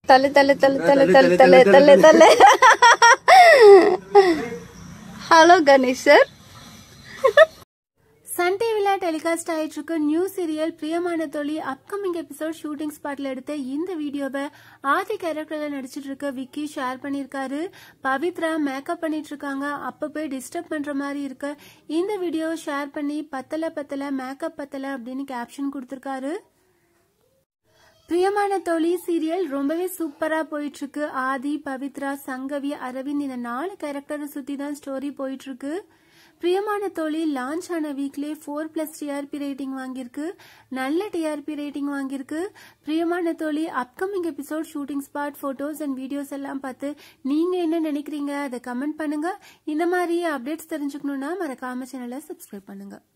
தள்ளு தள்ளு தள்ளு தள்ளு தள்ளு தள்ளு தள்ளு தள்ளு ஹலோ கணேஷ் சார் சன் டிவியில் டெலிகாஸ்ட் ஆயிட்டு இருக்க நியூ சீரியல் பிரியமான தோழி அப்கமிங் எபிசோட் ஷூட்டிங் ஸ்பாட்ல எடுத்த இந்த வீடியோவை ஆதி கேரக்டர்ல நடிச்சிட்டு இருக்க விக்கி ஷேர் பண்ணியிருக்காரு பவித்ரா மேக்கப் பண்ணிட்டு இருக்காங்க அப்ப போய் டிஸ்டர்ப் பண்ற மாதிரி இருக்க இந்த வீடியோ ஷேர் பண்ணி பத்தல பத்தல மேக்கப் பத்தல அப்படின்னு கேப்ஷன் கொடுத்திருக்காரு பிரியமான தோழி சீரியல் ரொம்பவே சூப்பரா போயிட்டு இருக்கு ஆதி பவித்ரா சங்கவி அரவிந்த் இந்த நாலு கேரக்டரை சுத்தி தான் ஸ்டோரி போயிட்டு இருக்கு பிரியமான தோழி லான்ச் ஆன weekly four plus TRP rating வாங்கியிருக்கு நல்ல டிஆர்பி ரேட்டிங் வாங்கியிருக்கு பிரியமான தோழி upcoming episode shooting spot photos and videos எல்லாம் பார்த்து நீங்க என்ன நினைக்கிறீங்க அதை கமெண்ட் பண்ணுங்க இந்த மாதிரி அப்டேட்ஸ் தெரிஞ்சுக்கணும்னா மறக்காம சேனலை சப்ஸ்கிரைப் பண்ணுங்க